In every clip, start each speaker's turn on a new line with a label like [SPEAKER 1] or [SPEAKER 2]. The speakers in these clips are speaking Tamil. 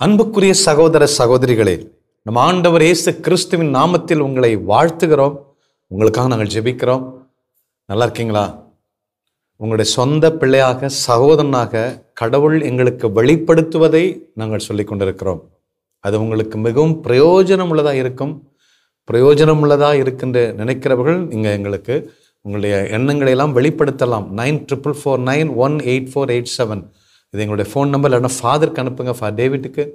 [SPEAKER 1] அன்புக்குரிய சகோதர சகோதரிகளே நம் ஆண்டவர் இயேசு கிறிஸ்துவின் நாமத்தில் உங்களை வாழ்த்துகிறோம் உங்களுக்காக நாங்கள் ஜெபிக்கிறோம் நல்லா இருக்கீங்களா உங்களுடைய சொந்த பிள்ளையாக சகோதரனாக கடவுள் எங்களுக்கு வெளிப்படுத்துவதை நாங்கள் சொல்லிக் கொண்டிருக்கிறோம் அது உங்களுக்கு மிகவும் பிரயோஜனம் உள்ளதாக இருக்கும் பிரயோஜனம் உள்ளதாக இருக்கின்ற நினைக்கிறவர்கள் நீங்கள் எங்களுக்கு உங்களுடைய எண்ணங்களை எல்லாம் வெளிப்படுத்தலாம் nine triple four nine one eight four eight seven இது எங்களுடைய ஃபோன் நம்பர் இல்லைன்னா ஃபாதருக்கு அனுப்புங்க ஃபார் டேவிட்டுக்கு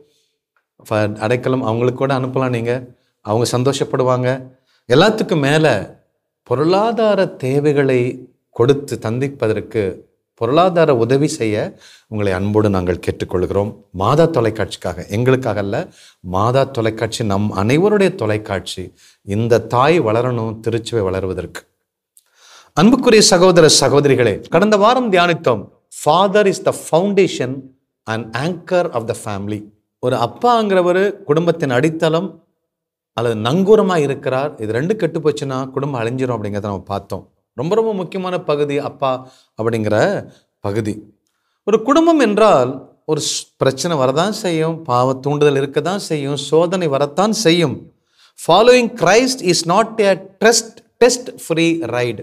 [SPEAKER 1] ஃபார் அடைக்கலம் அவங்களுக்கு கூட அனுப்பலாம் நீங்கள் அவங்க சந்தோஷப்படுவாங்க எல்லாத்துக்கும் மேலே பொருளாதார தேவைகளை கொடுத்து தந்திப்பதற்கு பொருளாதார உதவி செய்ய உங்களை அன்போடு நாங்கள் கேட்டுக்கொள்கிறோம் மாதா தொலைக்காட்சிக்காக எங்களுக்காக அல்ல மாதா தொலைக்காட்சி நம் அனைவருடைய தொலைக்காட்சி இந்த தாய் வளரணும் திருச்சுவை வளருவதற்கு அன்புக்குரிய சகோதர சகோதரிகளே கடந்த வாரம் தியானித்தோம் father is the foundation and anchor of the family ஒரு அப்பாங்கிறவர் குடும்பத்தின் அடித்தளம் அல்லது நங்கூரமாக இருக்கிறார் இது ரெண்டு கெட்டு போச்சுன்னா குடும்பம் அழிஞ்சிரும் அப்படிங்கிறத நம்ம பார்த்தோம் ரொம்ப ரொம்ப முக்கியமான பகுதி அப்பா அப்படிங்கிற பகுதி ஒரு குடும்பம் என்றால் ஒரு ஸ்- பிரச்சனை வரதான் செய்யும் பாவ தூண்டுதல் இருக்க தான் செய்யும் சோதனை வரத்தான் செய்யும் following Christ is not a test test free ride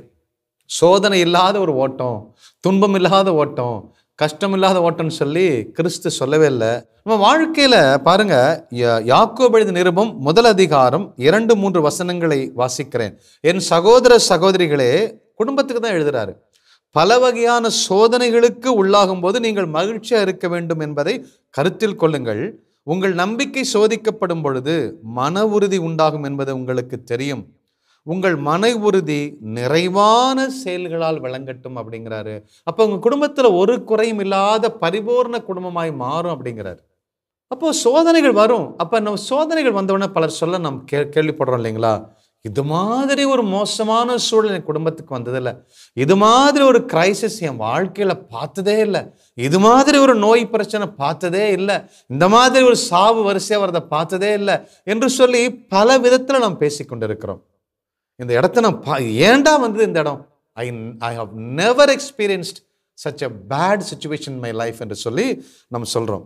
[SPEAKER 1] சோதனை இல்லாத ஒரு ஓட்டம் துன்பம் இல்லாத ஓட்டம் கஷ்டம் இல்லாத ஓட்டம்னு சொல்லி கிறிஸ்து சொல்லவே இல்லை நம்ம வாழ்க்கையில பாருங்க யா- யாக்கோபு எழுதிய நிருபம் முதல் அதிகாரம் இரண்டு மூன்று வசனங்களை வாசிக்கிறேன் என் சகோதர சகோதரிகளே குடும்பத்துக்கு தான் எழுதுறாரு பல வகையான சோதனைகளுக்கு உள்ளாகும் போது நீங்கள் மகிழ்ச்சியா இருக்க வேண்டும் என்பதை கருத்தில் கொள்ளுங்கள் உங்கள் நம்பிக்கை சோதிக்கப்படும் பொழுது மன உறுதி உண்டாகும் என்பது உங்களுக்கு தெரியும் உங்கள் மன உறுதி நிறைவான செயல்களால் விளங்கட்டும் அப்படிங்கிறாரு அப்போ உங்க குடும்பத்துல ஒரு குறையும் இல்லாத பரிபூர்ண குடும்பமாய் மாறும் அப்படிங்கிறாரு அப்போ சோதனைகள் வரும் அப்ப நம்ம சோதனைகள் வந்தவுடனே பலர் சொல்ல நாம் கே கேள்விப்படுறோம் இல்லைங்களா இது மாதிரி ஒரு மோசமான சூழல் என் குடும்பத்துக்கு வந்ததில்லை இது மாதிரி ஒரு கிரைசிஸ் என் வாழ்க்கையில பார்த்ததே இல்லை இது மாதிரி ஒரு நோய் பிரச்சனை பார்த்ததே இல்லை இந்த மாதிரி ஒரு சாவு வரிசையா வரதை பார்த்ததே இல்லை என்று சொல்லி பல விதத்துல நாம் பேசிக்கொண்டிருக்கிறோம் இந்த இடத்த நான் பா ஏன்டா வந்தது இந்த இடம் I I have never experienced such a bad situation my life என்று சொல்லி நம்ம சொல்கிறோம்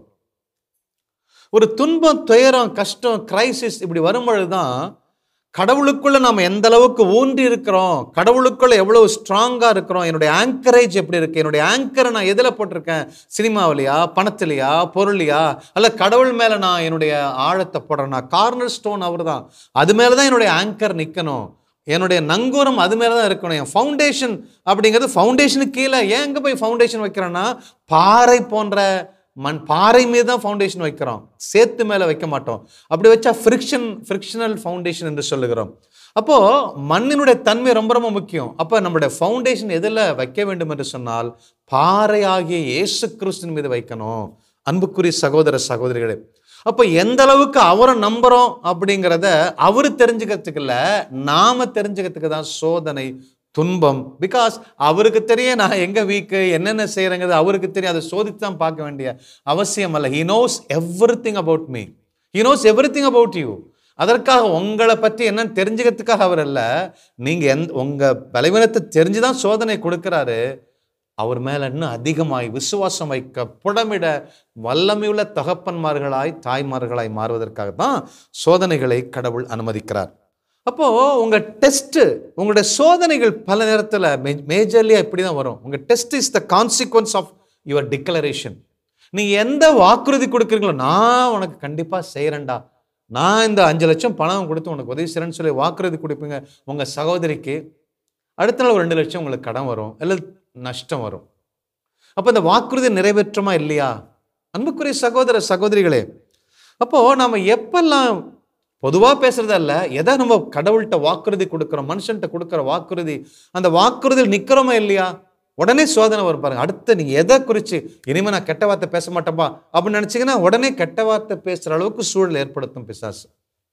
[SPEAKER 1] ஒரு துன்பம் துயரம் கஷ்டம் கிரைசிஸ் இப்படி வரும்பொழுது தான் கடவுளுக்குள்ள நாம் எந்த அளவுக்கு ஊன்றி இருக்கிறோம் கடவுளுக்குள்ள எவ்வளவு ஸ்ட்ராங்கா இருக்கிறோம் என்னுடைய ஆங்கரேஜ் எப்படி இருக்கு என்னுடைய ஆங்கரை நான் எதில் போட்டிருக்கேன் சினிமாவிலையா பணத்திலையா பொருளையா அல்ல கடவுள் மேல நான் என்னுடைய ஆழத்தை போடுறேன்னா கார்னர் ஸ்டோன் அவர் தான் அது மேல தான் என்னுடைய ஆங்கர் நிற்கணும் என்னுடைய நங்கூரம் அது மேல தான் இருக்கணும் என் ஃபவுண்டேஷன் அப்படிங்கிறது ஃபவுண்டேஷனுக்கு கீழே ஏன் எங்கே போய் ஃபவுண்டேஷன் வைக்கிறேன்னா பாறை போன்ற மண் பாறை மீது தான் ஃபவுண்டேஷன் வைக்கிறோம் சேத்து மேலே வைக்க மாட்டோம் அப்படி வச்சா ஃப்ரிக்ஷன் ஃப்ரிக்ஷனல் ஃபவுண்டேஷன் என்று சொல்லுகிறோம் அப்போ மண்ணினுடைய தன்மை ரொம்ப ரொம்ப முக்கியம் அப்போ நம்மளுடைய ஃபவுண்டேஷன் எதில் வைக்க வேண்டும் என்று சொன்னால் பாறையாகிய இயேசு கிறிஸ்துவின் மீது வைக்கணும் அன்புக்குரிய சகோதர சகோதரிகளே அப்போ எந்த அளவுக்கு அவரை நம்புறோம் அப்படிங்கிறத அவர் தெரிஞ்சுக்கிறதுக்கு இல்ல நாம தெரிஞ்சுக்கிறதுக்கு தான் சோதனை துன்பம் பிகாஸ் அவருக்கு தெரிய நான் எங்க வீக்கு என்னென்ன செய்யறேங்கிறது அவருக்கு தெரியும் அதை சோதித்து தான் பார்க்க வேண்டிய அவசியம் அல்ல he knows everything about me he knows everything about you அதற்காக உங்களை பற்றி என்னன்னு தெரிஞ்சுக்கிறதுக்காக அவர் அல்ல நீங்க எந்த உங்க பலவீனத்தை தெரிஞ்சுதான் சோதனை கொடுக்கிறாரு அவர் மேல இன்னும் அதிகமாய் விசுவாசம் வைக்க புடமிட வல்லமையுள்ள தகப்பன்மார்களாய் தாய்மார்களாய் மாறுவதற்காக தான் சோதனைகளை கடவுள் அனுமதிக்கிறார் அப்போ உங்க டெஸ்ட் உங்களுடைய சோதனைகள் பல நேரத்தில் மேஜர்லியா இப்படி தான் வரும் உங்க test is the consequence of your declaration நீங்க எந்த வாக்குறுதி கொடுக்குறீங்களோ நான் உனக்கு கண்டிப்பா செய்யறேன்டா நான் இந்த அஞ்சு லட்சம் பணம் கொடுத்து உனக்கு உதவி செய்கிறேன்னு சொல்லி வாக்குறுதி கொடுப்பீங்க உங்க சகோதரிக்கு அடுத்த நாள் ஒரு ரெண்டு லட்சம் உங்களுக்கு கடன் வரும் இல்லை நஷ்டம் வரும் அப்போ இந்த வாக்குறுதி நிறைவேற்றுமா இல்லையா அன்புக்குரிய சகோதர சகோதரிகளே அப்போ நாம எப்பெல்லாம் பொதுவாக பேசுறதா இல்ல எதை நம்ம கடவுள்கிட்ட வாக்குறுதி கொடுக்குறோம் மனுஷன்கிட்ட கொடுக்குற வாக்குறுதி அந்த வாக்குறுதியில் நிற்கிறோமா இல்லையா உடனே சோதனை வரும் பாருங்க அடுத்து நீங்க எதை குறித்து இனிமே நான் கெட்ட வார்த்தை பேச மாட்டேப்பா அப்படின்னு நினைச்சீங்கன்னா உடனே கெட்ட வார்த்தை பேசுற அளவுக்கு சூழல் ஏற்படுத்தும் பிசாசு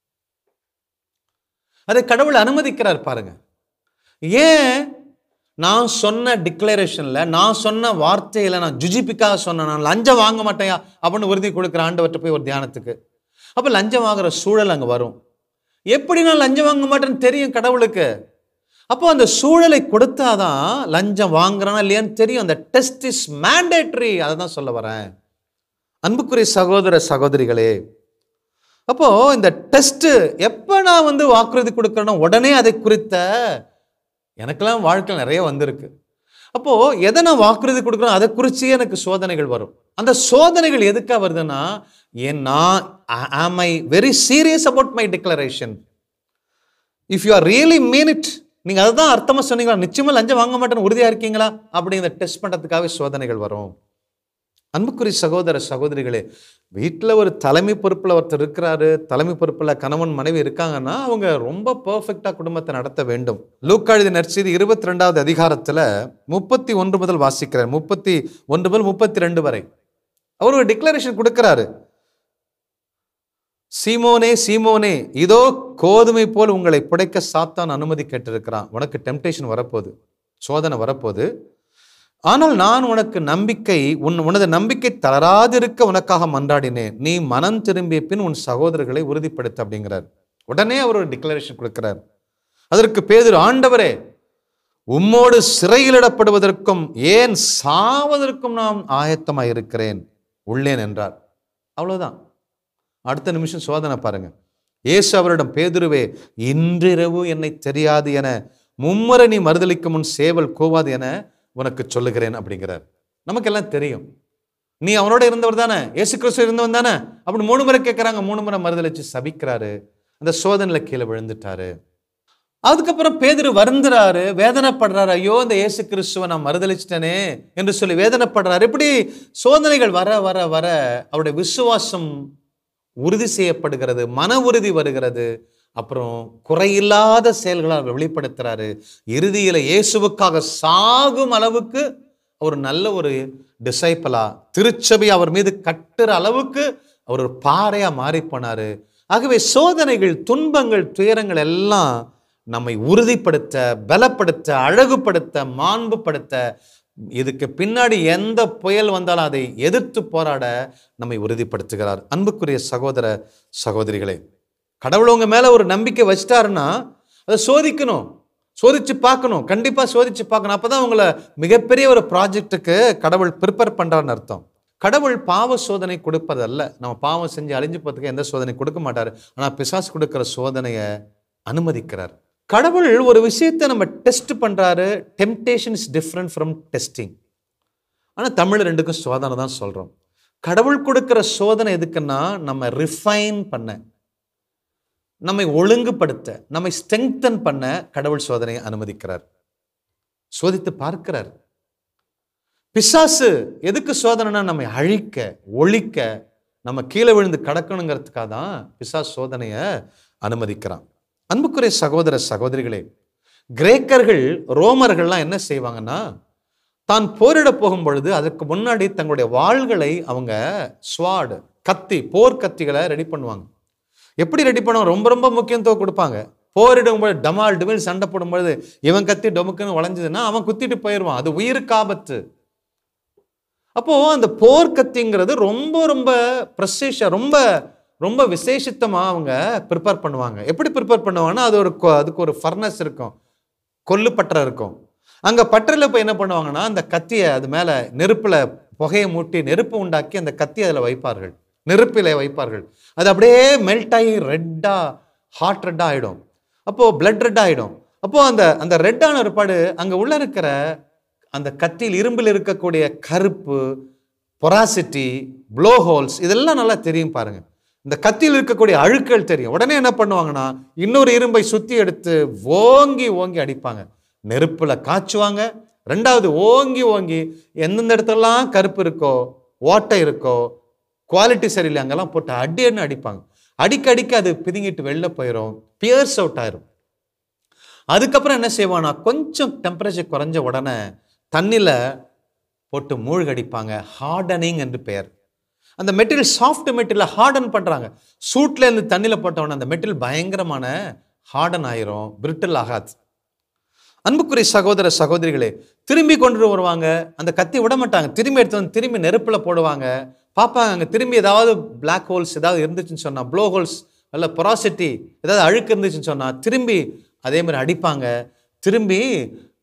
[SPEAKER 1] அதை கடவுள் அனுமதிக்கிறார் பாருங்க ஏன் நான் சொன்ன டிக்ளரேஷன்ல நான் சொன்ன வார்த்தையில நான் ஜுஜிபிக்காக சொன்னேன் நான் லஞ்சம் வாங்க மாட்டேயா அப்படின்னு உறுதி கொடுக்குற ஆண்டவர்கிட்ட போய் ஒரு தியானத்துக்கு அப்போ லஞ்சம் வாங்குற சூழல் அங்கே வரும் எப்படி நான் லஞ்சம் வாங்க மாட்டேன்னு தெரியும் கடவுளுக்கு அப்போ அந்த சூழலை கொடுத்தாதான் லஞ்சம் வாங்குறானா இல்லையான்னு தெரியும் அந்த டெஸ்ட் இஸ் மேண்டேட்ரி அதை தான் சொல்ல வரேன் அன்புக்குரிய சகோதர சகோதரிகளே அப்போ இந்த டெஸ்ட் எப்போ நான் வந்து வாக்குறுதி கொடுக்கறேனோ உடனே அதை குறித்த எனக்கெல்லாம் வாழ்க்கையில் நிறைய வந்திருக்கு அப்போ எதை நான் வாக்குறுதி கொடுக்குறோம் அதை குறிச்சே எனக்கு சோதனைகள் வரும் அந்த சோதனைகள் எதுக்காக வருதுன்னா ஏன் நான் am I very serious about my declaration if you are really mean it நீங்கள் அதுதான் அர்த்தமாக சொன்னீங்களா நிச்சயமா லஞ்சம் வாங்க மாட்டேன்னு உறுதியாக இருக்கீங்களா அப்படிங்கிற டெஸ்ட் பண்ணுறதுக்காகவே சோதனைகள் வரும் அன்புக்குரிய சகோதர சகோதரிகளே வீட்டில் ஒரு தலைமை பொறுப்பில் ஒருத்தர் இருக்கிறாரு தலைமை பொறுப்பில் கணவன் மனைவி இருக்காங்கன்னா அவங்க ரொம்ப பர்ஃபெக்டாக குடும்பத்தை நடத்த வேண்டும் லூக்காழுதி நற்செய்தி இருபத்தி ரெண்டாவது அதிகாரத்தில் முப்பத்தி ஒன்று முதல் வாசிக்கிறார் முப்பத்தி ஒன்று முதல் முப்பத்தி ரெண்டு வரை அவர் ஒரு டிக்ளரேஷன் கொடுக்கிறாரு சீமோனே சீமோனே இதோ கோதுமை போல் உங்களை புடைக்க சாத்தான் அனுமதி கேட்டிருக்கிறான் உனக்கு டெம்டேஷன் வரப்போகுது சோதனை வரப்போகுது ஆனால் நான் உனக்கு நம்பிக்கை உன் உனது நம்பிக்கை தளராதிருக்க உனக்காக மன்றாடினேன் நீ மனம் திரும்பிய பின் உன் சகோதரர்களை உறுதிப்படுத்த அப்படிங்கிறார் உடனே அவர் ஒரு டிக்ளரேஷன் கொடுக்கிறார் அதற்கு பேதுரு ஆண்டவரே உம்மோடு சிறையிலிடப்படுவதற்கும் ஏன் சாவதற்கும் நான் ஆயத்தமாக இருக்கிறேன் உள்ளேன் என்றார் அவ்வளவுதான் அடுத்த நிமிஷம் சோதனை பாருங்க இயேசு அவரிடம் பேதுருவே இன்றிரவு என்னை தெரியாது என மும்முறை நீ மறுதளிக்கும் முன் சேவல் கூவாது என உனக்கு சொல்லுகிறேன் அப்படிங்கிறார் நமக்கெல்லாம் தெரியும் நீ அவனோட இருந்தவர் தானே இயேசு கிறிஸ்து இருந்தவன் தானே அப்படி மூணு முறை கேட்குறாங்க மூணு முறை மறுதளிச்சு சபிக்கிறாரு அந்த சோதனையில கீழே விழுந்துட்டாரு அதுக்கப்புறம் பேதுரு வருந்துறாரு வேதனைப்படுறாரு ஐயோ இந்த இயேசு கிறிஸ்துவை நான் மறுதளிச்சிட்டனே என்று சொல்லி வேதனைப்படுறாரு இப்படி சோதனைகள் வர வர வர அவருடைய விசுவாசம் உறுதி செய்யப்படுகிறது மன உறுதி வருகிறது அப்புறம் குறையில்லாத செயல்களை அவர் வெளிப்படுத்துறாரு இறுதியில இயேசுவுக்காக சாகும் அளவுக்கு ஒரு நல்ல ஒரு டிசைப்பலா திருச்சபை அவர் மீது கட்டுற அளவுக்கு அவர் ஒரு பாறையா மாறி போனாரு ஆகவே சோதனைகள் துன்பங்கள் துயரங்கள் எல்லாம் நம்மை உறுதிப்படுத்த பலப்படுத்த அழகுபடுத்த மாண்புப்படுத்த இதுக்கு பின்னாடி எந்த புயல் வந்தாலும் அதை எதிர்த்து போராட நம்மை உறுதிப்படுத்துகிறார் அன்புக்குரிய சகோதர சகோதரிகளே கடவுள் உங்க மேல ஒரு நம்பிக்கை வச்சிட்டாருன்னா அதை சோதிக்கணும் சோதிச்சு பார்க்கணும் கண்டிப்பா சோதிச்சு பார்க்கணும் அப்பதான் உங்களை மிகப்பெரிய ஒரு ப்ராஜெக்ட்டுக்கு கடவுள் ப்ரிப்பேர் பண்றாருன்னு அர்த்தம் கடவுள் பாவ சோதனை கொடுப்பதல்ல நம்ம பாவம் செஞ்சு அழிஞ்சு போறதுக்கு எந்த சோதனை கொடுக்க மாட்டாரு ஆனா பிசாசு கொடுக்கிற சோதனையை அனுமதிக்கிறார் கடவுள் ஒரு விஷயத்தை நம்ம டெஸ்ட் பண்றாரு temptation is different from testing ஆனா தமிழ் ரெண்டுக்கும் சோதனை தான் சொல்றோம் கடவுள் கொடுக்கிற சோதனை எதுக்குன்னா நம்ம ரிஃபைன் பண்ண நம்மை ஒழுங்குபடுத்த நம்மை ஸ்ட்ரெங்தன் பண்ண கடவுள் சோதனையை அனுமதிக்கிறார் சோதித்து பார்க்கிறார் பிசாசு எதுக்கு சோதனைனா நம்மை அழிக்க ஒழிக்க நம்ம கீழே விழுந்து கடக்கணுங்கிறதுக்காக தான் பிசாசு சோதனையை அனுமதிக்கிறான் அன்புக்குரிய சகோதர சகோதரிகளே கிரேக்கர்கள் ரோமர்கள்லாம் என்ன செய்வாங்கன்னா தான் போரிட போகும் பொழுது அதற்கு முன்னாடி தங்களுடைய வாள்களை அவங்க ஸ்வாடு கத்தி போர் கத்திகளை ரெடி பண்ணுவாங்க எப்படி ரெடி பண்ணுவாங்க ரொம்ப ரொம்ப முக்கியத்துவம் கொடுப்பாங்க போரிடும் பொழுது டமால் டிமில் சண்டை போடும் பொழுது இவன் கத்தி டொமுக்குன்னு உழைஞ்சதுன்னா அவன் குத்திட்டு போயிடுவான் அது உயிருக்கு ஆபத்து அப்போ அந்த போர் கத்திங்கிறது ரொம்ப ரொம்ப ப்ரெஸ்டீஷா ரொம்ப ரொம்ப விசேஷித்தமா அவங்க ப்ரிப்பேர் பண்ணுவாங்க எப்படி ப்ரிப்பேர் பண்ணுவாங்கன்னா அது ஒரு கொ- அதுக்கு ஒரு ஃபர்னஸ் இருக்கும் கொல்லு பட்டறை இருக்கும் அங்க பட்டறையில் போய் என்ன பண்ணுவாங்கன்னா அந்த கத்தியை அது மேல நெருப்புல புகையை மூட்டி நெருப்பு உண்டாக்கி அந்த கத்தி அதில் வைப்பார்கள் நெருப்பில வைப்பார்கள் அது அப்படியே மெல்ட் ஆகி ரெட்டா ஹாட் ரெட்டா ஆயிடும் அப்போ பிளட் ரெட் ஆயிடும் அப்போ அந்த அந்த ரெட்டான ஒருபாடு அங்க உள்ள இருக்கிற அந்த கத்தியில் இரும்பில் இருக்கக்கூடிய கருப்பு பொராசிட்டி ப்ளோ ஹோல்ஸ் இதெல்லாம் நல்லா தெரியும் பாருங்க இந்த கத்தியில் இருக்கக்கூடிய அழுக்கள் தெரியும் உடனே என்ன பண்ணுவாங்கன்னா இன்னொரு இரும்பை சுத்தி எடுத்து ஓங்கி ஓங்கி அடிப்பாங்க நெருப்புல காய்ச்சுவாங்க ரெண்டாவது ஓங்கி ஓங்கி எந்தெந்த இடத்துலலாம் கருப்பு இருக்கோ ஓட்டை இருக்கோ குவாலிட்டி சரியில்லை அங்கெல்லாம் போட்டு அடின்னு அடிப்பாங்க அடிக்க அடிக்க அது பிதுங்கிட்டு வெளில போயிடும் பியர்ஸ் அவுட் ஆயிரும் அதுக்கப்புறம் என்ன செய்வானா கொஞ்சம் டெம்பரேச்சர் குறைஞ்ச உடனே தண்ணியில் போட்டு மூழ்கடிப்பாங்க ஹார்டனிங் என்று பெயர் அந்த மெட்டீரியல் சாஃப்ட் மெட்டீரியல் ஹார்டன் பண்ணுறாங்க சூட்ல இருந்து தண்ணியில் போட்ட உடனே அந்த மெட்டீரியல் பயங்கரமான ஹார்டன் ஆயிரும் பிரிட்டில் ஆகாது அன்புக்குரிய சகோதர சகோதரிகளே திரும்பி கொண்டு வருவாங்க அந்த கத்தி விட மாட்டாங்க திரும்பி எடுத்து வந்து திரும்பி நெருப்பில் போடுவாங்க பார்ப்பாங்க அங்கே திரும்பி ஏதாவது பிளாக் ஹோல்ஸ் ஏதாவது இருந்துச்சுன்னு சொன்னால் ப்ளோ ஹோல்ஸ் அல்ல பொராசிட்டி ஏதாவது அழுக்கு இருந்துச்சுன்னு சொன்னால் திரும்பி அதே மாதிரி அடிப்பாங்க திரும்பி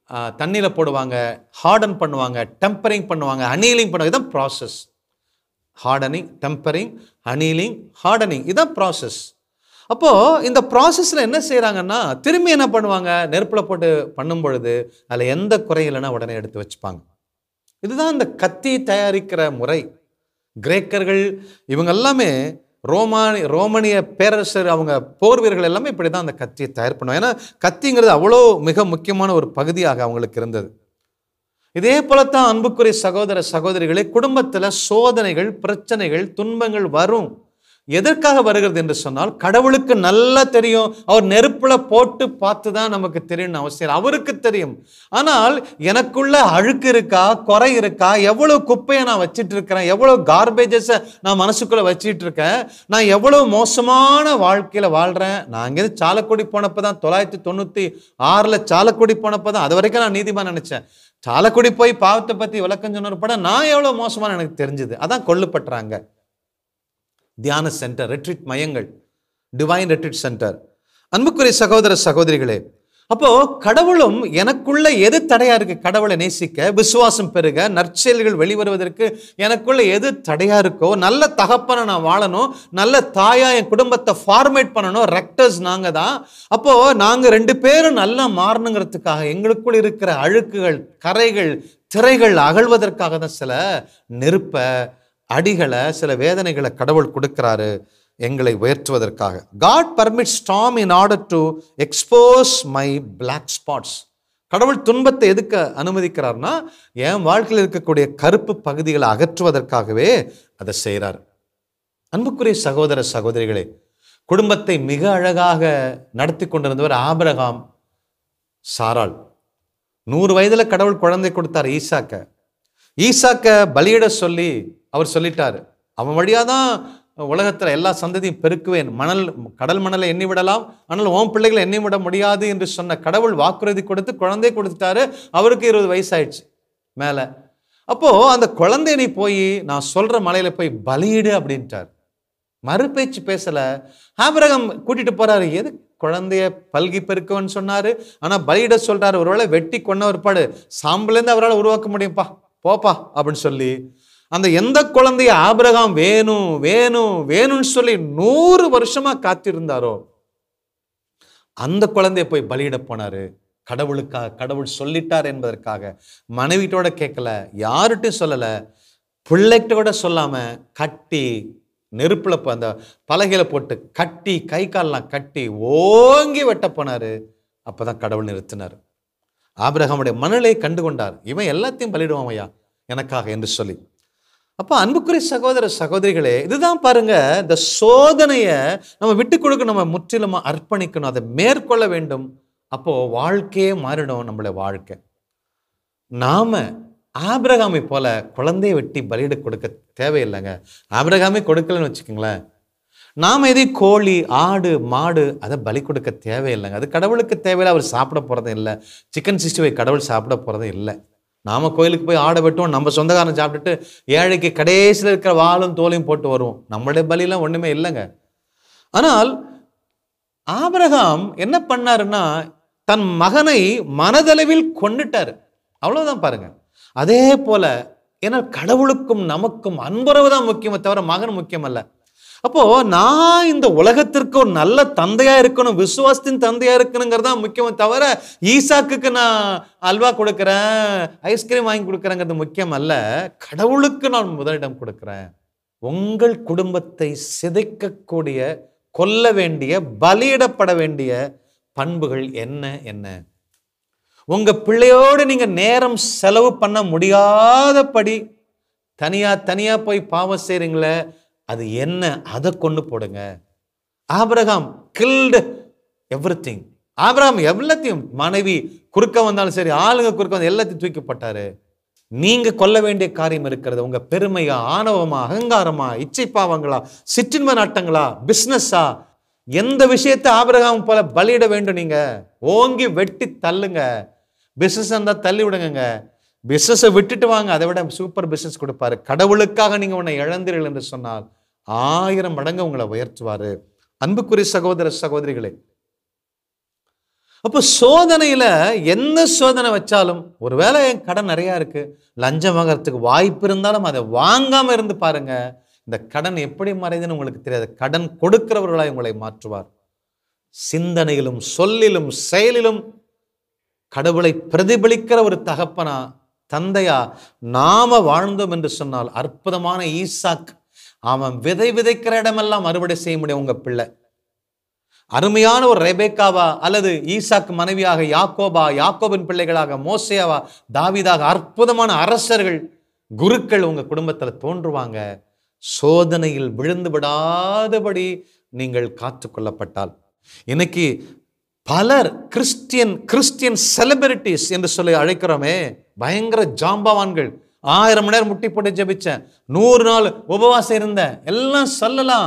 [SPEAKER 1] தண்ணியில் போடுவாங்க ஹார்டன் பண்ணுவாங்க டெம்பரிங் பண்ணுவாங்க அனீலிங் பண்ணுவாங்க இதுதான் process hardening tempering annealing hardening இதான் ப்ராசஸ் அப்போ இந்த ப்ராசஸில் என்ன செய்கிறாங்கன்னா திரும்பி என்ன பண்ணுவாங்க நெருப்பில் போட்டு பண்ணும் பொழுது அதில் எந்த குறை இல்லைன்னா உடனே எடுத்து வச்சுப்பாங்க இதுதான் இந்த கத்தி தயாரிக்கிற முறை கிரேக்கர்கள் இவங்க எல்லாமே ரோமானி ரோமனிய பேரரசர் அவங்க போர் வீரர்கள் எல்லாமே இப்படி தான் அந்த கத்தியை தயார் பண்ணுவாங்க ஏன்னா கத்திங்கிறது அவ்வளோ மிக முக்கியமான ஒரு பகுதியாக அவங்களுக்கு இருந்தது இதே போலத்தான் அன்புக்குரிய சகோதர சகோதரிகளே குடும்பத்தில் சோதனைகள் பிரச்சனைகள் துன்பங்கள் வரும் எதற்காக வருகிறது என்று சொன்னால் கடவுளுக்கு நல்லா தெரியும் அவர் நெருப்புல போட்டு பார்த்து தான் நமக்கு தெரியும்னு அவசியம் இல்லை. அவருக்கு தெரியும் ஆனால் எனக்குள்ள அழுக்கு இருக்கா குறை இருக்கா எவ்வளவு குப்பையை நான் வச்சிட்டு இருக்கிறேன் எவ்வளவு கார்பேஜஸை நான் மனசுக்குள்ள வச்சிட்டு இருக்கேன் நான் எவ்வளவு மோசமான வாழ்க்கையில வாழ்றேன் நான் இங்கேருந்து சாலக்குடி போனப்போ தான் தொள்ளாயிரத்தி தொண்ணூத்தி ஆறுல சாலக்குடி போனப்போ தான் அது வரைக்கும் நான் நீதிமான் நினைச்சேன் சாலக்குடி போய் பாவத்தை பத்தி விளக்கம் சொன்ன படம் நான் எவ்வளவு மோசமான எனக்கு தெரிஞ்சது அதான் கொல்லுப்பட்டுறாங்க தியான சென்டர் ரெட்ரிட் மையங்கள் டிவைன் ரெட்ரிட் சென்டர் அன்புக்குரிய சகோதர சகோதரிகளே அப்போ கடவுளும் எனக்குள்ள எது தடையா இருக்கு கடவுளை நேசிக்க விசுவாசம் பெருக நற்செயல்கள் வெளிவருவதற்கு எனக்குள்ள எது தடையா இருக்கோ நல்ல தகப்பனை நான் வாழணும் நல்ல தாயா என் குடும்பத்தை ஃபார்மேட் பண்ணணும் ரெக்டர்ஸ் நாங்க தான் அப்போ நாங்க ரெண்டு பேரும் நல்லா மாறணுங்கிறதுக்காக எங்களுக்குள் இருக்கிற அழுக்குகள் கரைகள் திரைகள் அகழ்வதற்காக தான் சில நெருப்பை அடிகளை சில வேதனைகளை கடவுள் கொடுக்கிறாரு எங்களை உயர்த்துவதற்காக God permit storm in order to expose my black spots கடவுள் துன்பத்தை எதுக்க அனுமதிக்கிறார்னா என் வாழ்க்கையில் இருக்கக்கூடிய கருப்பு பகுதிகளை அகற்றுவதற்காகவே அதை செய்கிறார் அன்புக்குரிய சகோதர சகோதரிகளே குடும்பத்தை மிக அழகாக நடத்தி கொண்டிருந்தவர் ஆபிரகாம் சாராள் நூறு வயதுல கடவுள் குழந்தை கொடுத்தார் ஈசாக்க ஈசாக்க பலியிட சொல்லி அவர் சொல்லிட்டாரு அவன் வழியாதான் உலகத்துல எல்லா சந்ததியும் பெருக்குவேன் மணல் கடல் மணலை எண்ணி விடலாம் ஆனால் உன் பிள்ளைகளை எண்ணி விட முடியாது என்று சொன்ன கடவுள் வாக்குறுதி கொடுத்து குழந்தை கொடுத்துட்டாரு அவருக்கு இருபது வயசாயிடுச்சு மேல அப்போ அந்த குழந்தைய நீ போய் நான் சொல்ற மலையில போய் பலியிடு அப்படின்ட்டார் மறுபேச்சு பேசல ஆபிரகம் கூட்டிட்டு போறாரு எது குழந்தைய பல்கி பெருக்கவன்னு சொன்னாரு ஆனா பலியிட சொல்றாரு ஒருவேளை வெட்டி கொன்ன ஒருபாடு சாம்பலேருந்து அவரால் உருவாக்க முடியும்ப்பா போப்பா அப்படின்னு சொல்லி அந்த எந்த குழந்தைய ஆபிரகாம் வேணும் வேணும் வேணும்னு சொல்லி நூறு வருஷமா காத்திருந்தாரோ அந்த குழந்தைய போய் பலியிட போனாரு கடவுளுக்காக கடவுள் சொல்லிட்டார் என்பதற்காக மனைவிட்டோட கேட்கல யார்கிட்டையும் சொல்லல பிள்ளைகிட்ட கூட சொல்லாம கட்டி நெருப்புல போ- அந்த பலகையில போட்டு கட்டி கை கால்லாம் கட்டி ஓங்கி வெட்ட போனாரு அப்பதான் கடவுள் நிறுத்தினார் ஆபிரகாமுடைய மணலை கண்டு கொண்டார் இவன் எல்லாத்தையும் பலிடுவான் ஐயா எனக்காக என்று சொல்லி அப்போ அன்புக்குரிய சகோதர சகோதரிகளே இதுதான் பாருங்க இந்த சோதனையை நம்ம விட்டு கொடுக்க நம்ம முற்றிலுமா அர்ப்பணிக்கணும் அதை மேற்கொள்ள வேண்டும் அப்போ வாழ்க்கையே மாறிடும் நம்மளுடைய வாழ்க்கை நாம ஆபிரகாமை போல குழந்தையை வெட்டி பலியிட கொடுக்க தேவையில்லைங்க ஆபிரகாமே கொடுக்கலன்னு வச்சுக்கோங்களேன் நாம் எதை கோழி ஆடு மாடு அதை பலி கொடுக்க தேவையில்லைங்க அது கடவுளுக்கு தேவையில்லை அவர் சாப்பிட போகிறதும் இல்லை சிக்கன் சிக்ஸ்டி கடவுள் சாப்பிட போகிறதும் இல்லை நாம கோயிலுக்கு போய் ஆடை வெட்டுவோம் நம்ம சொந்தக்காரன் சாப்பிட்டுட்டு ஏழைக்கு கடைசியில் இருக்கிற வாளும் தோலையும் போட்டு வருவோம் நம்மளுடைய பலியெல்லாம் ஒன்றுமே இல்லைங்க ஆனால் ஆபிரகாம் என்ன பண்ணாருன்னா தன் மகனை மனதளவில் கொன்னுட்டாரு அவ்வளவுதான் பாருங்க அதே போல ஏன்னா கடவுளுக்கும் நமக்கும் அன்புறவு தான் முக்கியமே தவிர மகன் முக்கியம் அல்ல அப்போ நான் இந்த உலகத்திற்கு ஒரு நல்ல தந்தையா இருக்கணும் விசுவாசத்தின் தந்தையா இருக்கணுங்கிறது தான் முக்கியமே தவிர ஈசாக்குக்கு நான் அல்வா கொடுக்குறேன் ஐஸ்கிரீம் வாங்கி கொடுக்குறேங்கிறது முக்கியம் அல்ல கடவுளுக்கு நான் முதலிடம் கொடுக்குறேன் உங்கள் குடும்பத்தை சிதைக்கக்கூடிய கொல்ல வேண்டிய பலியிடப்பட வேண்டிய பண்புகள் என்ன என்ன உங்க பிள்ளையோடு நீங்க நேரம் செலவு பண்ண முடியாதபடி தனியா தனியா போய் பாவம் செய்றீங்களே அது என்ன அதை கொண்டு போடுங்க Abraham killed everything Abraham எல்லாத்தையும் மனைவி குறுக்க வந்தாலும் சரி ஆளுங்க குறுக்க வந்து எல்லாத்தையும் தூக்கி போட்டாரு நீங்க கொல்ல வேண்டிய காரியம் இருக்கிறது உங்க பெருமையா ஆணவமா அகங்காரமா இச்சை பாவங்களா சிற்றின்ம நாட்டங்களா பிசினஸா எந்த விஷயத்தை ஆபிரகாம் போல பலியிட வேண்டும் நீங்க ஓங்கி வெட்டி தள்ளுங்க பிசினஸ் இருந்தா தள்ளி விடுங்க பிசினஸை விட்டுட்டு வாங்க அதை விட சூப்பர் பிசினஸ் கொடுப்பாரு கடவுளுக்காக நீங்க உன்னை இழந்தீர்கள் என்று சொன்னால் ஆயிரம் மடங்கு உங்களை உயர்த்துவாரு அன்புக்குரிய சகோதர சகோதரிகளே அப்போ சோதனையில என்ன சோதனை வச்சாலும் ஒருவேளை என் கடன் நிறைய இருக்கு லஞ்சம் வாங்குறதுக்கு வாய்ப்பு இருந்தாலும் அதை வாங்காம இருந்து பாருங்க இந்த கடன் எப்படி மறையுதுன்னு உங்களுக்கு தெரியாது கடன் கொடுக்கிறவர்களாய் உங்களை மாற்றுவார் சிந்தனையிலும் சொல்லிலும் செயலிலும் கடவுளை பிரதிபலிக்கிற ஒரு தகப்பனா தந்தையா நாம வாழ்ந்தோம் என்று சொன்னால் அற்புதமான ஈசாக் அவன் விதை விதைக்கிற இடமெல்லாம் அறுவடை செய்ய முடியும் உங்க பிள்ளை அருமையான ஒரு ரெபேக்காவா அல்லது ஈசாக்கு மனைவியாக யாக்கோபா யாக்கோபின் பிள்ளைகளாக மோசேவா தாவீதாக அற்புதமான அரசர்கள் குருக்கள் உங்க குடும்பத்துல தோன்றுவாங்க சோதனையில் விழுந்து விடாதபடி நீங்கள் காத்துக்கொள்ளப்பட்டால் இன்னைக்கு பலர் கிறிஸ்டியன் கிறிஸ்டியன் செலிபிரிட்டிஸ் என்று சொல்லி அழைக்கிறோமே பயங்கர ஜாம்பவான்கள் ஆயிரம் மணி நேரம் முட்டி போட்டு ஜெபிச்சேன் நூறு நாள் உபவாசம் இருந்தேன் எல்லாம் சொல்லலாம்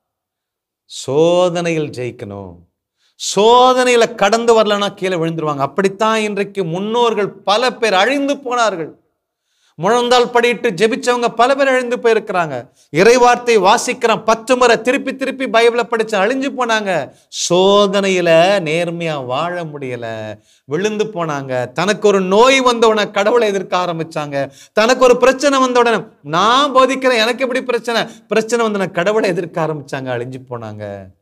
[SPEAKER 1] சோதனையில் ஜெயிக்கணும் சோதனையில கடந்து வரலன்னா கீழே விழுந்துருவாங்க அப்படித்தான் இன்றைக்கு முன்னோர்கள் பல பேர் அழிந்து போனார்கள் முழந்தால் படியிட்டு ஜெபிச்சவங்க பல பேர் அழிந்து போயிருக்கிறாங்க இறைவார்த்தை வாசிக்கிறான் பத்து முறை திருப்பி திருப்பி பைபிளை படிச்சு அழிஞ்சு போனாங்க சோதனையில நேர்மையா வாழ முடியல விழுந்து போனாங்க தனக்கு ஒரு நோய் வந்தவுடனே கடவுளை எதிர்க்க ஆரம்பிச்சாங்க தனக்கு ஒரு பிரச்சனை வந்தவுடனே நான் போதிக்கிறேன் எனக்கு எப்படி பிரச்சனை பிரச்சனை வந்தோடனே கடவுளை எதிர்க்க ஆரம்பிச்சாங்க அழிஞ்சு போனாங்க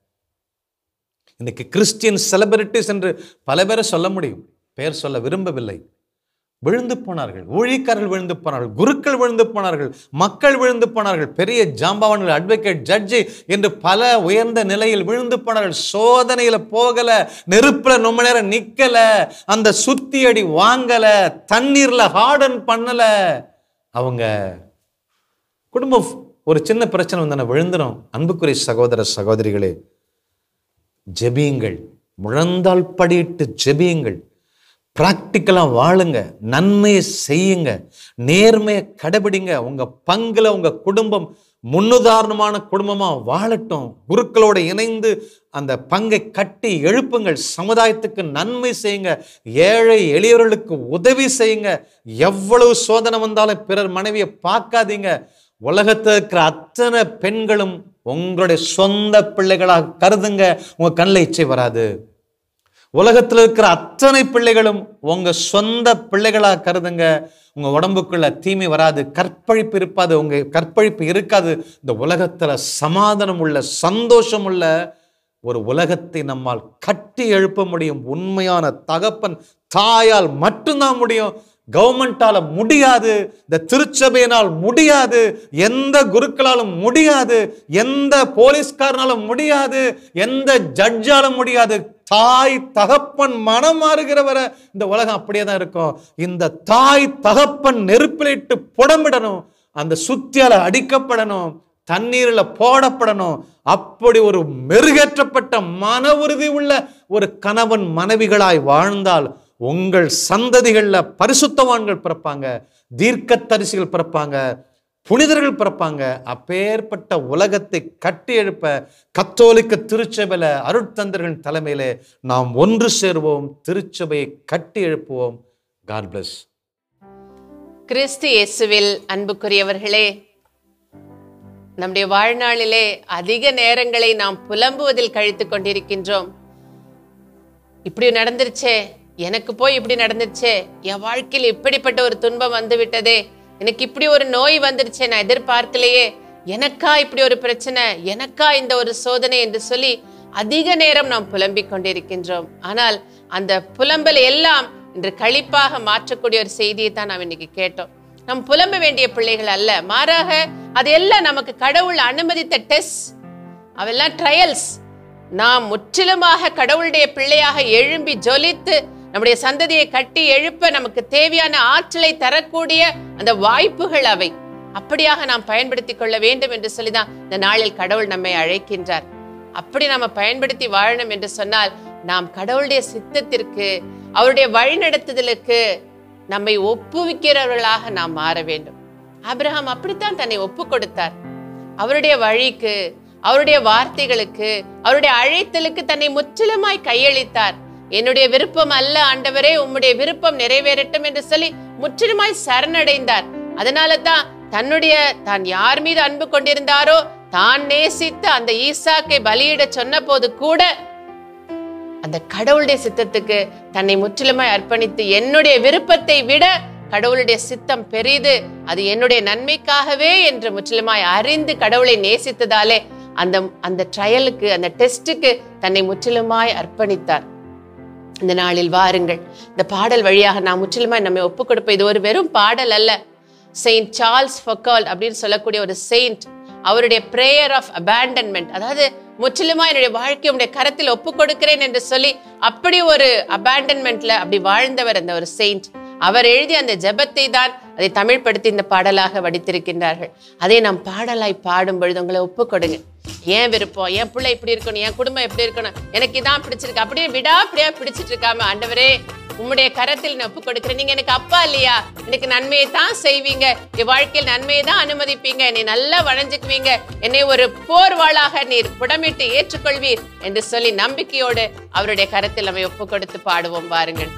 [SPEAKER 1] இன்னைக்கு கிறிஸ்டியன் செலிபிரிட்டிஸ் என்று பல பேரை சொல்ல முடியும் பேர் சொல்ல விரும்பவில்லை விழுந்து போனார்கள் ஊழியக்காரர்கள் விழுந்து போனார்கள் குருக்கள் விழுந்து போனார்கள் மக்கள் விழுந்து போனார்கள் பெரிய ஜாம்பவான்கள் அட்வொகேட் ஜட்ஜி என்று பல உயர்ந்த நிலையில் விழுந்து போனார்கள் சோதனையில போகல நெருப்புல ரொம்ப நேரம் நிக்கல அந்த சுத்தி அடி வாங்கல தண்ணீர்ல ஹார்டன் பண்ணல அவங்க குடும்பம் ஒரு சின்ன பிரச்சனை வந்தன விழுந்துடும் அன்புக்குரிய சகோதர சகோதரிகளே ஜெபியுங்கள் முழந்தால் படியிட்டு ஜெபியுங்கள் ப்ராக்டிக்கலாக வாழுங்க நன்மையை செய்யுங்க நேர்மையை கடைபிடிங்க உங்க பங்குல உங்க குடும்பம் முன்னுதாரணமான குடும்பமா வாழட்டும் குருக்களோட இணைந்து அந்த பங்கை கட்டி எழுப்புங்கள் சமுதாயத்துக்கு நன்மை செய்யுங்க ஏழை எளியவர்களுக்கு உதவி செய்யுங்க எவ்வளவு சோதனை வந்தாலும் பிறர் மனைவியை பார்க்காதீங்க உலகத்தில் இருக்கிற அத்தனை பெண்களும் உங்களுடைய சொந்த பிள்ளைகளாக கருதுங்க உங்க கண்ணில் இச்சை வராது உலகத்தில் இருக்கிற அத்தனை பிள்ளைகளும் உங்க சொந்த பிள்ளைகளாக கருதுங்க உங்க உடம்புக்குள்ள தீமை வராது கற்பழிப்பு இருப்பாது உங்க கற்பழிப்பு இருக்காது இந்த உலகத்துல சமாதானம் உள்ள சந்தோஷம் உள்ள ஒரு உலகத்தை நம்மால் கட்டி எழுப்ப முடியும் உண்மையான தகப்பன் தாயால் மட்டும்தான் முடியும் கவர்மெண்டால முடியாது இந்த திருச்சபையினால் முடியாது எந்த குருக்களாலும் முடியாது எந்த போலீஸ்காரனாலும் முடியாது எந்த ஜட்ஜாலும் முடியாது தாய் தகப்பன் மனம் மாறுகிற வரை இந்த உலகம் அப்படியே தான் இருக்கும் இந்த தாய் தகப்பன் நெருப்பிலிட்டு புடமிடணும் அந்த சுத்தியால அடிக்கப்படணும் தண்ணீரில் போடப்படணும் அப்படி ஒரு மெருகேற்றப்பட்ட மன உறுதி உள்ள ஒரு கணவன் மனைவிகளாய் வாழ்ந்தால் உங்கள் சந்ததிகள்ல பரிசுத்தவான்கள் பிறப்பாங்க தீர்க்கத்தரிசிகள் பிறப்பாங்க புனிதர்கள் பிறப்பாங்க அப்பேற்பட்ட உலகத்தை கட்டி எழுப்ப கத்தோலிக்க திருச்சபையில அருட்தந்தர்களின் தலைமையிலே நாம் ஒன்று சேருவோம் திருச்சபையை கட்டி எழுப்புவோம் காட் பிளஸ்
[SPEAKER 2] கிறிஸ்து இயேசுவில் அன்புக்குரியவர்களே நம்முடைய வாழ்நாளிலே அதிக நேரங்களை நாம் புலம்புவதில் கழித்துக் கொண்டிருக்கின்றோம் இப்படி நடந்துருச்சே எனக்கு போய் இப்படி நடந்துருச்சே என் வாழ்க்கையில் இப்படிப்பட்ட ஒரு துன்பம் வந்து விட்டதே எனக்கு இப்படி ஒரு நோய் வந்துருச்சே நான் எதிர்பார்க்கலையே எனக்கா இப்படி ஒரு பிரச்சனை எனக்கா இந்த ஒரு சோதனை என்று சொல்லி அதிக நேரம் நாம் புலம்பிக் கொண்டிருக்கின்றோம் ஆனால் அந்த புலம்பல் எல்லாம் இன்று கழிப்பாக மாற்றக்கூடிய ஒரு செய்தியை தான் நாம் இன்னைக்கு கேட்டோம் நாம் புலம்ப வேண்டிய பிள்ளைகள் அல்ல மாறாக அது எல்லாம் நமக்கு கடவுள் அனுமதித்த டெஸ்ட் அவெல்லாம் ட்ரையல்ஸ் நாம் முற்றிலுமாக கடவுளுடைய பிள்ளையாக எழும்பி ஜொலித்து நம்முடைய சந்ததியை கட்டி எழுப்ப நமக்கு தேவையான ஆற்றலை தரக்கூடிய அந்த வாய்ப்புகள் அவை அப்படியாக நாம் பயன்படுத்திக் கொள்ள வேண்டும் என்று சொல்லிதான் இந்த நாளில் கடவுள் நம்மை அழைக்கின்றார் அப்படி நாம பயன்படுத்தி வாழணும் என்று சொன்னால் நாம் கடவுளுடைய சித்தத்திற்கு அவருடைய வழிநடத்துதலுக்கு நம்மை ஒப்புவிக்கிறவர்களாக நாம் மாற வேண்டும் ஆபிரகாம் அப்படித்தான் தன்னை ஒப்பு கொடுத்தார் அவருடைய வழிக்கு அவருடைய வார்த்தைகளுக்கு அவருடைய அழைத்தலுக்கு தன்னை முற்றிலுமாய் கையளித்தார் என்னுடைய விருப்பம் அல்ல ஆண்டவரே உம்முடைய விருப்பம் நிறைவேறட்டும் என்று சொல்லி முற்றிலுமாய் சரணடைந்தார் அதனால தான் தன்னுடைய தான் யார் மீது அன்பு கொண்டிருந்தாரோ தான் நேசித்து அந்த ஈசாக்கை பலியிட சொன்ன போது கூட அந்த கடவுளுடைய சித்தத்துக்கு தன்னை முற்றிலுமாய் அர்ப்பணித்து என்னுடைய விருப்பத்தை விட கடவுளுடைய சித்தம் பெரிது அது என்னுடைய நன்மைக்காகவே என்று முற்றிலுமாய் அறிந்து கடவுளை நேசித்ததாலே அந்த அந்த ட்ரையலுக்கு அந்த டெஸ்ட்டுக்கு தன்னை முற்றிலுமாய் அர்ப்பணித்தார் இந்த நாளில் வாருங்கள் இந்த பாடல் வழியாக நான் முற்றிலுமாய் நம்மை ஒப்புக் கொடுப்போம் இது ஒரு வெறும் பாடல் அல்ல செயின்ட் சார்ல்ஸ் ஃபக்கால் அப்படின்னு சொல்லக்கூடிய ஒரு செயின்ட் அவருடைய பிரேயர் ஆஃப் abandonment அதாவது முற்றிலுமா என்னுடைய வாழ்க்கை உடைய கரத்தில் ஒப்புக் கொடுக்கிறேன் என்று சொல்லி அப்படி ஒரு abandonmentல அப்படி வாழ்ந்தவர் அந்த ஒரு செயின்ட் அவர் எழுதிய அந்த ஜெபத்தை தான் அதை தமிழ்படுத்தி இந்த பாடலாக வடித்திருக்கின்றார்கள் அதை நாம் பாடலாய் பாடும் பொழுது உங்களை ஒப்புக் கொடுங்க ஏன் விருப்பம் என் பிள்ளை இப்படி இருக்கணும் என் குடும்பம் எப்படி இருக்கணும் எனக்கு இதான் பிடிச்சிருக்கு அப்படியே விடாப்பிடியா பிடிச்சிட்டு இருக்காம ஆண்டவரே உம்முடைய கரத்தில் நான் ஒப்புக் கொடுக்கிறேன் நீங்க எனக்கு அப்பா இல்லையா எனக்கு நன்மையை தான் செய்வீங்க என் வாழ்க்கையில் நன்மையை தான் அனுமதிப்பீங்க என்னை நல்லா வளைஞ்சுக்குவீங்க என்னை ஒரு போர்வாளாக நீர் புடமிட்டு ஏற்றுக்கொள்வீர் என்று சொல்லி நம்பிக்கையோடு அவருடைய கரத்தில் நம்மை ஒப்புக் கொடுத்து பாடுவோம் பாருங்கள்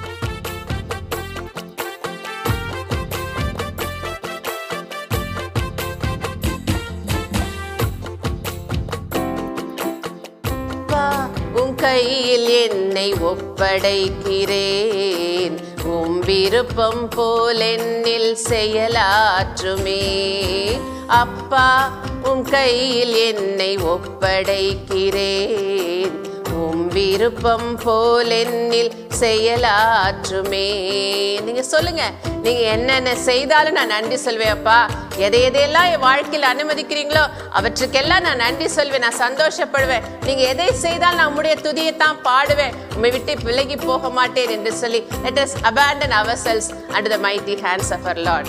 [SPEAKER 2] அப்பா உன் கையில் என்னை ஒப்படைக்கிறேன் உம் விருப்பம் போல் என்னில் செயலாற்றுமே அப்பா உன் கையில் என்னை ஒப்படைக்கிறேன் உம் விருப்பம் போல் என்னில் செயலாற்றுமே நீங்க சொல்லுங்க நீங்க என்னென்ன செய்தாலும் நான் நன்றி சொல்வேன் அப்பா எதை எதையெல்லாம் என் வாழ்க்கையில் அனுமதிக்கிறீங்களோ அவற்றுக்கெல்லாம் நான் நன்றி சொல்வேன் நான் சந்தோஷப்படுவேன் நீங்க எதை செய்தால் நான் உம்முடைய துதியை தான் பாடுவேன் உம்மை விட்டு விலகி போக மாட்டேன் என்று சொல்லி let us abandon ourselves under the mighty hands of our lord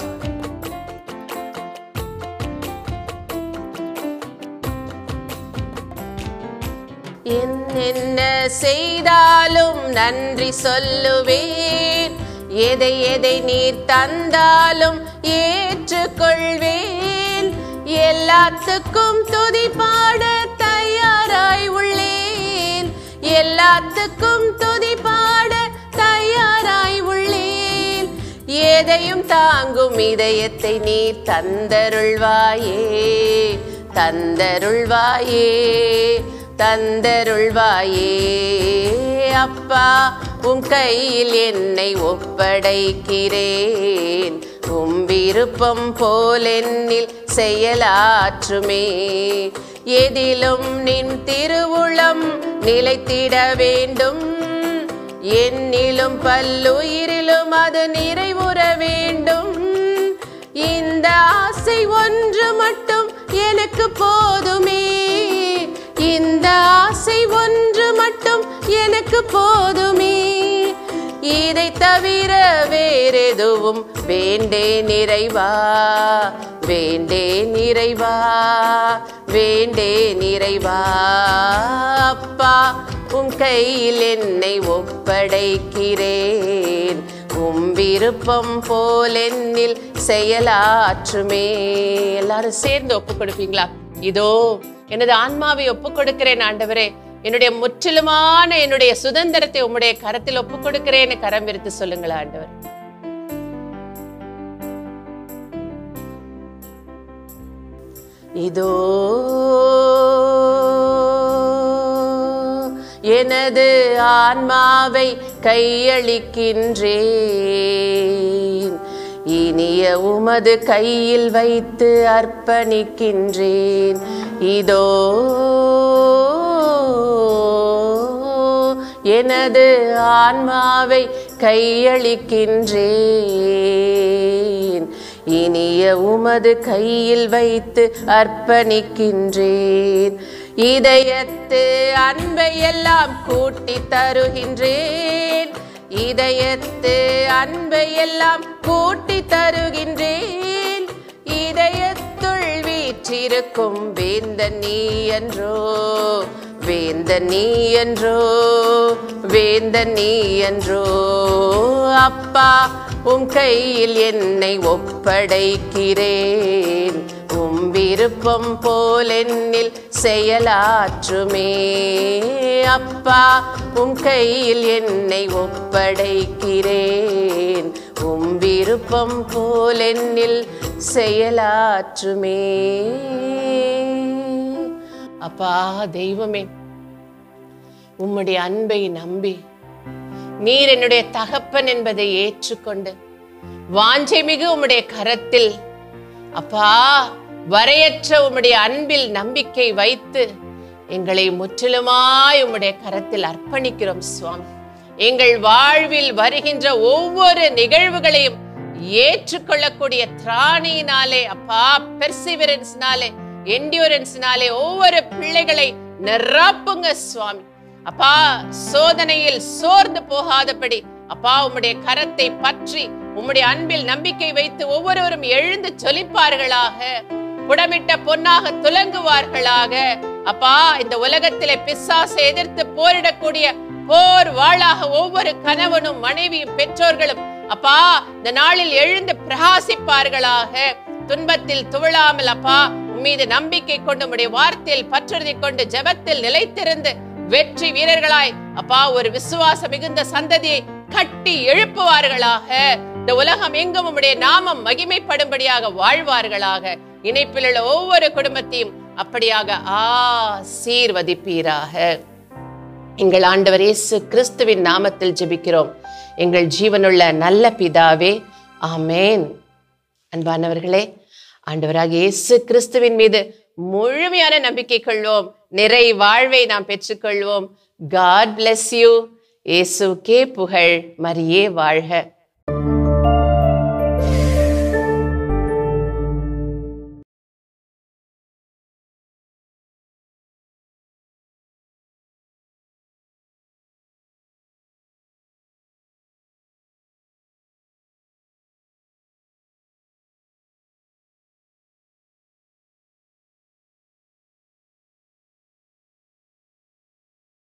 [SPEAKER 2] என்ன செய்தாலும் நன்றி சொல்லுவேன் எதை எதை நீர் தந்தாலும் ஏற்றுக்கொள்வேன் எல்லாத்துக்கும் துதி பாட தயாராய் உள்ளேன் எல்லாத்துக்கும் துதி பாட தயாராய் உள்ளேன் எதையும் தாங்கும் இதயத்தை நீர் தந்தருள்வாயே தந்தருள்வாயே தந்தருள்வாயே அப்பா உம் கையில் என்னை ஒப்படைக்கிறேன் உம் விருப்பம் போல் என்னில் செயலாற்றுமே எதிலும் நின் திருவுளம் நிலைத்திட வேண்டும் என்னிலும் பல்லுயிரிலும் அது நிறைவுற வேண்டும் இந்த ஆசை ஒன்று மட்டும் எனக்கு போதுமே இந்த ஆசை ஒன்று மட்டும் எனக்கு போதுமே இதை தவிர வேறெதுவும் வேண்டே நிறைவா வேண்டே நிறைவா வேண்டே நிறைவா அப்பா உம் கையில் என்னை ஒப்படைக்கிறேன் உம் விருப்பம் போல் என்னில் செயலாற்றுமே எல்லாரும் சேர்ந்து ஒப்பு கொடுப்பீங்களா இதோ எனது ஆன்மாவை ஒப்பு கொடுக்கிறேன் ஆண்டவரே என்னுடைய முற்றிலுமான என்னுடைய சுதந்திரத்தை உம்முடைய கரத்தில் ஒப்பு கொடுக்கிறேன்னு கரம் விரித்து சொல்லுங்களா ஆண்டவர் இதோ எனது ஆன்மாவை கையளிக்கின்றேன் இனிய உமது கையில் வைத்து அர்ப்பணிக்கின்றேன் இதோ எனது ஆன்மாவை கையளிக்கின்றேன் இனிய உமது கையில் வைத்து அர்ப்பணிக்கின்றேன் இதயத்து அன்பை எல்லாம் கூட்டி தருகின்றேன் இதயத்து அன்பை எல்லாம் கூட்டி தருகின்றேன் இதயத்துள் வீற்றிருக்கும் வேந்தன் நீ என்றோ வேந்தன் நீ என்றோ வேந்தன் நீ என்றோ அப்பா உம் கையில் என்னை ஒப்படைக்கிறேன் உம் விருப்பம் போல் என்னில் செயலாற்றுமே அப்பா உம் கையில் என்னை ஒப்படைக்கிறேன் உம் விருப்பம் போல் என்னில் செயலாற்றுமே அப்பா தெய்வமே உம்முடைய அன்பை நம்பி நீர் என்னுடைய தகப்பன் என்பதை ஏற்றுக்கொண்டு வாஞ்சை மிகு உம்முடைய கரத்தில் அப்பா வரையற்ற உம்முடைய அன்பில் நம்பிக்கை வைத்து எங்களை முற்றிலுமாய் உம்முடைய கரத்தில் அர்ப்பணிக்கிறோம் சுவாமி எங்கள் வாழ்வில் வருகின்ற ஒவ்வொரு நிகழ்வுகளையும் ஏற்றுக்கொள்ளக்கூடிய திராணியினாலே அப்பா பெர்சிவரன்ஸ்னாலே என்டியூரன்ஸ்னாலே ஒவ்வொரு பிள்ளைகளை நிரப்புங்க சுவாமி அப்பா சோதனையில் சோர்ந்து போகாதபடி அப்பா உம்முடைய கரத்தை பற்றி உம்முடைய அன்பில் நம்பிக்கை வைத்து ஒவ்வொருவரும் எழுந்து சொலிப்பார்களாக புடமிட்ட பொன்னாக துலங்குவார்களாக அப்பா இந்த உலகத்திலே பிசாசை எதிர்த்து போரிடக்கூடிய போர் வாளாக ஒவ்வொரு கணவனும் மனைவியும் பெற்றோர்களும் அப்பா இந்த நாளில் எழுந்து பிரகாசிப்பார்களாக துன்பத்தில் துவளாமல் அப்பா உம்மீது நம்பிக்கை கொண்டு உம்முடைய வார்த்தையில் பற்றுறுதி கொண்டு ஜெபத்தில் நிலைத்திருந்து வெற்றி வீரர்களாய் அப்பா ஒரு விசுவாசம் மிகுந்த சந்ததியை கட்டி எழுப்புவார்களாக இந்த உலகம் எங்கும் உம்முடைய நாமம் மகிமைப்படும்படியாக வாழ்வார்களாக இணைப்பில் உள்ள ஒவ்வொரு குடும்பத்தையும் அப்படியாக ஆசீர்வதிப்பீராக எங்கள் ஆண்டவர் இயேசு கிறிஸ்துவின் நாமத்தில் ஜெபிக்கிறோம் எங்கள் ஜீவனுள்ள நல்ல பிதாவே ஆமேன் அன்பானவர்களே ஆண்டவராக இயேசு கிறிஸ்துவின் மீது முழுமையான நம்பிக்கை கொள்வோம் நிறை வாழ்வை நாம் பெற்றுக்கொள்வோம் காட் bless யூ இயேசுக்கே புகழ் மரியே வாழ்க